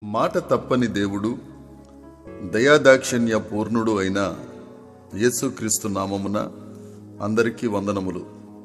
మాట తప్పని దేవుడు దయాదాక్షిణ్య పూర్ణుడు అయిన యేసుక్రీస్తు నామమున అందరికీ వందనములు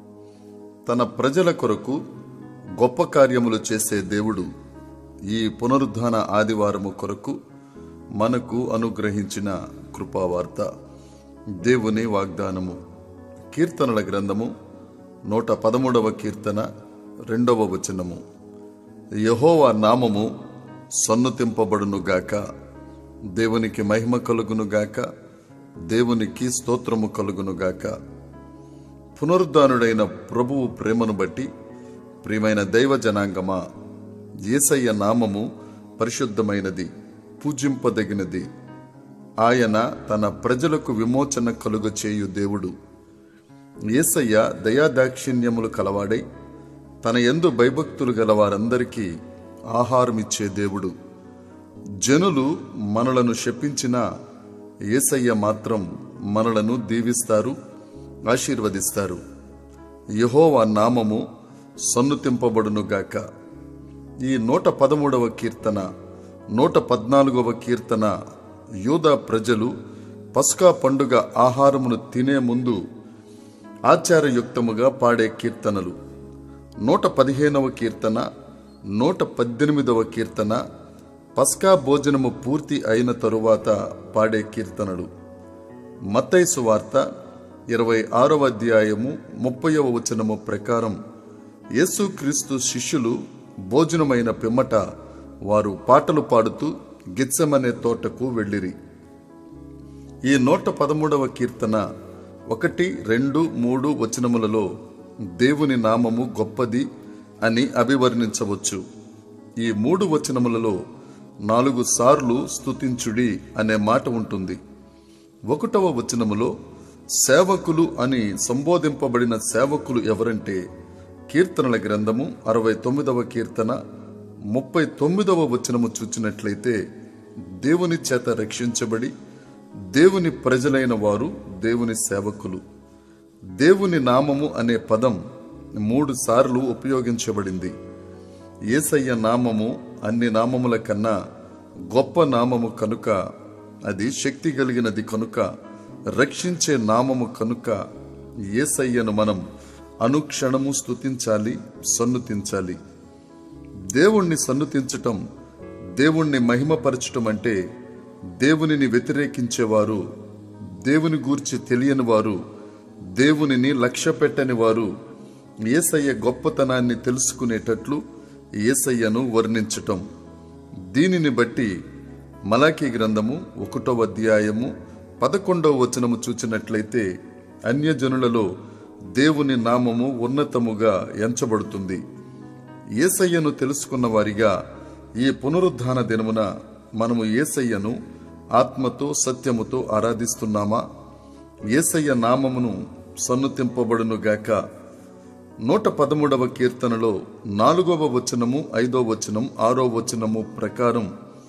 తన ప్రజల కొరకు గొప్ప కార్యములు చేసే దేవుడు ఈ పునరుద్ధాన ఆదివారము కొరకు మనకు అనుగ్రహించిన కృపావార్త దేవుని వాగ్దానము కీర్తనల గ్రంథము నూట పదమూడవ కీర్తన రెండవ వచనము యహోవా నామము సన్నుతింపబడునుగాక దేవునికి మహిమ కలుగునుగాక దేవునికి స్తోత్రము కలుగునుగాక పునరుద్ధానుడైన ప్రభువు ప్రేమను బట్టి ప్రియమైన దైవ జనాంగమా యేసయ్య నామము పరిశుద్ధమైనది పూజింపదగినది ఆయన తన ప్రజలకు విమోచన కలుగ చేయు దేవుడు యేసయ్య దయాదాక్షిణ్యములు కలవాడై తన యందు భయభక్తులు గల వారందరికీ ఆహారమిచ్చే దేవుడు జనులు మనలను శపించిన యేసయ్య మాత్రం మనలను దీవిస్తారు ఆశీర్వదిస్తారు యహోవా నామము సన్నుతింపబడునుగాక ఈ నూట పదమూడవ కీర్తన నూట పద్నాలుగవ కీర్తన యూదా ప్రజలు పస్కా పండుగ ఆహారమును తినే ముందు ఆచారయుక్తముగా పాడే కీర్తనలు నూట పదిహేనవ కీర్తన నూట పద్దెనిమిదవ కీర్తన పస్కా భోజనము పూర్తి అయిన తరువాత పాడే కీర్తనలు మత్తైసు వార్త ఇరవై ఆరవ అధ్యాయము ముప్పైవ వచనము ప్రకారం యేసుక్రీస్తు శిష్యులు భోజనమైన పిమ్మట వారు పాటలు పాడుతూ గిచ్చమనే తోటకు వెళ్ళిరి ఈ నూట పదమూడవ కీర్తన ఒకటి రెండు మూడు వచనములలో దేవుని నామము గొప్పది అని అభివర్ణించవచ్చు ఈ మూడు వచనములలో నాలుగు సార్లు స్తుతించుడి అనే మాట ఉంటుంది ఒకటవ వచనములో సేవకులు అని సంబోధింపబడిన సేవకులు ఎవరంటే కీర్తనల గ్రంథము అరవై తొమ్మిదవ కీర్తన ముప్పై తొమ్మిదవ వచనము చూచినట్లయితే దేవుని చేత రక్షించబడి దేవుని ప్రజలైన వారు దేవుని సేవకులు దేవుని నామము అనే పదం మూడు సార్లు ఉపయోగించబడింది ఏసయ్య నామము అన్ని నామముల కన్నా గొప్ప నామము కనుక అది శక్తి కలిగినది కనుక రక్షించే నామము కనుక ఏసయ్యను మనం అనుక్షణము స్తుతించాలి సన్నుతించాలి దేవుణ్ణి సన్నుతించటం దేవుణ్ణి మహిమపరచటం అంటే దేవునిని వ్యతిరేకించేవారు దేవుని గూర్చి తెలియని వారు దేవునిని లక్ష్య పెట్టని వారు ఏసయ్య గొప్పతనాన్ని తెలుసుకునేటట్లు ఏసయ్యను వర్ణించటం దీనిని బట్టి మలాఖీ గ్రంథము ఒకటో అధ్యాయము పదకొండవ వచనము చూచినట్లయితే అన్యజనులలో దేవుని నామము ఉన్నతముగా ఎంచబడుతుంది ఏసయ్యను తెలుసుకున్న వారిగా ఈ పునరుద్ధాన దినమున మనము ఏసయ్యను ఆత్మతో సత్యముతో ఆరాధిస్తున్నామా ఏసయ్య నామమును సన్నుతింపబడునుగాక నూట పదమూడవ కీర్తనలో నాలుగవ వచనము ఐదో వచనం ఆరో వచనము ప్రకారం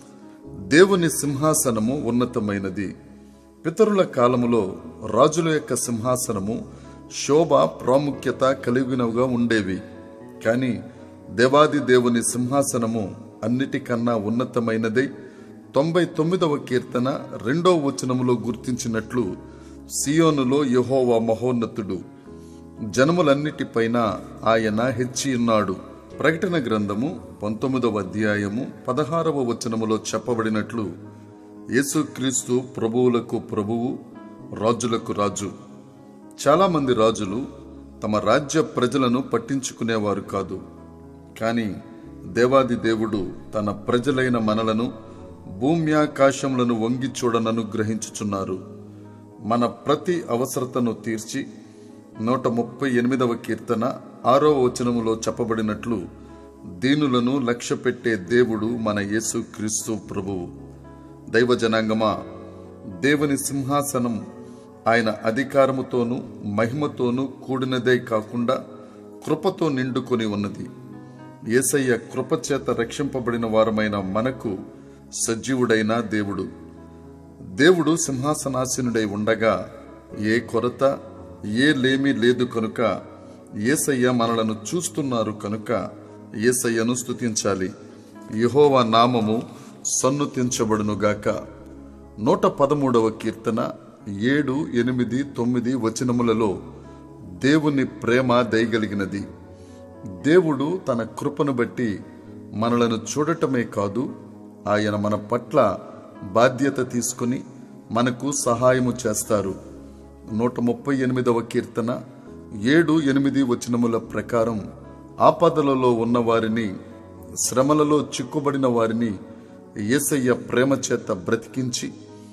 దేవుని సింహాసనము ఉన్నతమైనది పితరుల కాలములో రాజుల యొక్క సింహాసనము శోభ ప్రాముఖ్యత కలిగినవిగా ఉండేవి కానీ దేవాది దేవుని సింహాసనము అన్నిటికన్నా ఉన్నతమైనదై తొంభై తొమ్మిదవ కీర్తన రెండవ వచనములో గుర్తించినట్లు సియోనులో యహోవా మహోన్నతుడు జనములన్నిటిపైన ఆయన హెచ్చి ఉన్నాడు ప్రకటన గ్రంథము పంతొమ్మిదవ అధ్యాయము పదహారవ వచనములో చెప్పబడినట్లు యేసుక్రీస్తు ప్రభువులకు ప్రభువు రాజులకు రాజు చాలామంది రాజులు తమ రాజ్య ప్రజలను పట్టించుకునేవారు కాదు కానీ దేవాది దేవుడు తన ప్రజలైన మనలను భూమ్యాకాశములను వంగి చూడననుగ్రహించుచున్నారు మన ప్రతి అవసరతను తీర్చి నూట ముప్పై ఎనిమిదవ కీర్తన ఆరో వచనములో చెప్పబడినట్లు దీనులను లక్ష్య పెట్టే దేవుడు మన యేసు క్రీస్తు ప్రభువు దైవ జనాంగమా దేవుని సింహాసనం ఆయన అధికారముతోనూ మహిమతోనూ కూడినదే కాకుండా కృపతో నిండుకొని ఉన్నది ఏసయ్య కృపచేత రక్షింపబడిన వారమైన మనకు సజీవుడైన దేవుడు దేవుడు సింహాసనాసీనుడై ఉండగా ఏ కొరత ఏ లేమి లేదు కనుక ఏసయ్య మనలను చూస్తున్నారు కనుక ఏసయ్యను స్తుతించాలి యహోవా నామము సన్నుతించబడునుగాక నూట పదమూడవ కీర్తన ఏడు ఎనిమిది తొమ్మిది వచనములలో దేవుని ప్రేమ దయగలిగినది దేవుడు తన కృపను బట్టి మనలను చూడటమే కాదు ఆయన మన పట్ల బాధ్యత తీసుకుని మనకు సహాయము చేస్తారు నూట ముప్పై ఎనిమిదవ కీర్తన ఏడు ఎనిమిది వచనముల ప్రకారం ఆపదలలో ఉన్న వారిని శ్రమలలో చిక్కుబడిన వారిని యేసయ్య ప్రేమ చేత బ్రతికించి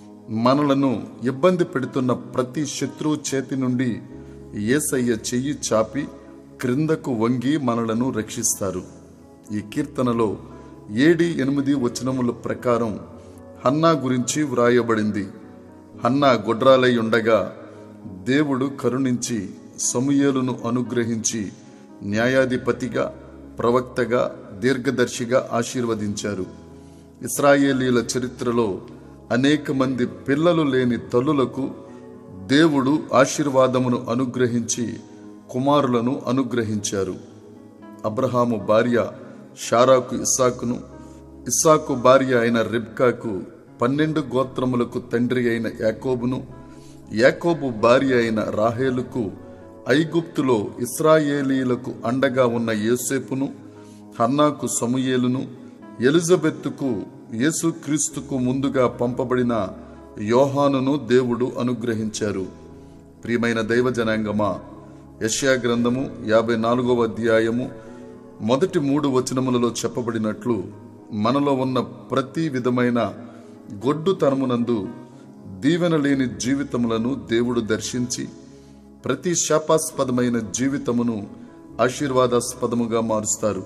మనలను ఇబ్బంది పెడుతున్న ప్రతి శత్రువు చేతి నుండి యేసయ్య చెయ్యి చాపి క్రిందకు వంగి మనలను రక్షిస్తారు ఈ కీర్తనలో ఏడి ఎనిమిది వచనముల ప్రకారం హన్నా గురించి వ్రాయబడింది హన్నా గొడ్రాలై ఉండగా దేవుడు కరుణించి సమూయేలును అనుగ్రహించి న్యాయాధిపతిగా ప్రవక్తగా దీర్ఘదర్శిగా ఆశీర్వదించారు ఇస్రాయేలీల చరిత్రలో అనేక మంది పిల్లలు లేని తల్లులకు దేవుడు ఆశీర్వాదమును అనుగ్రహించి కుమారులను అనుగ్రహించారు అబ్రహాము భార్య షారాకు ఇస్సాకును ఇస్సాకు భార్య అయిన రిబ్కాకు పన్నెండు గోత్రములకు తండ్రి అయిన యాకోబును యాకోబు భార్య అయిన రాహేలుకు ఐగుప్తులో ఇస్రాయేలీలకు అండగా ఉన్న యోసేపును హన్నాకు సమూయేలును ఎలిజబెత్తుకు యేసుక్రీస్తుకు ముందుగా పంపబడిన యోహానును దేవుడు అనుగ్రహించారు ప్రియమైన దైవ జనాంగమా యష్యా గ్రంథము యాభై నాలుగవ అధ్యాయము మొదటి మూడు వచనములలో చెప్పబడినట్లు మనలో ఉన్న ప్రతి విధమైన గొడ్డుతనమునందు దీవెన లేని జీవితములను దేవుడు దర్శించి ప్రతి శాపాస్పదమైన జీవితమును ఆశీర్వాదాస్పదముగా మారుస్తారు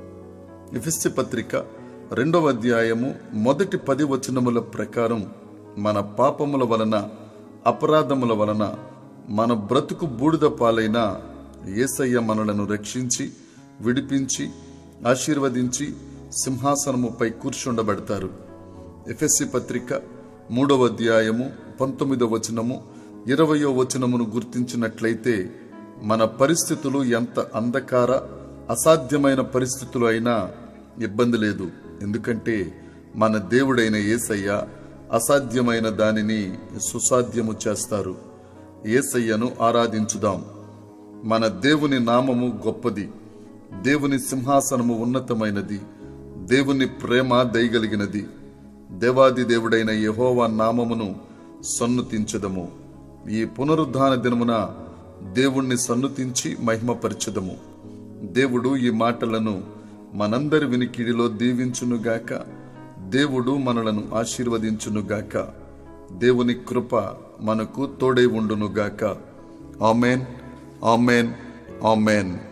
ఎఫెస్సి పత్రిక రెండవ అధ్యాయము మొదటి పది వచనముల ప్రకారం మన పాపముల వలన అపరాధముల వలన మన బ్రతుకు బూడిద పాలైన ఏసయ్య మనలను రక్షించి విడిపించి ఆశీర్వదించి సింహాసనముపై కూర్చుండబెడతారు ఎఫెస్సి పత్రిక మూడవ అధ్యాయము పంతొమ్మిదవ వచనము ఇరవయో వచనమును గుర్తించినట్లయితే మన పరిస్థితులు ఎంత అంధకార అసాధ్యమైన పరిస్థితులు అయినా ఇబ్బంది లేదు ఎందుకంటే మన దేవుడైన ఏసయ్య అసాధ్యమైన దానిని సుసాధ్యము చేస్తారు ఏసయ్యను ఆరాధించుదాం మన దేవుని నామము గొప్పది దేవుని సింహాసనము ఉన్నతమైనది దేవుని ప్రేమ దయగలిగినది దేవాది దేవుడైన యహోవా నామమును సన్నుతించదము ఈ పునరుద్ధాన దినమున దేవుణ్ణి సన్నుతించి మహిమపరచదము దేవుడు ఈ మాటలను మనందరి వినికిడిలో దీవించునుగాక దేవుడు మనలను ఆశీర్వదించునుగాక దేవుని కృప మనకు తోడై ఉండునుగాక ఆమెన్ ఆమెన్ ఆమెన్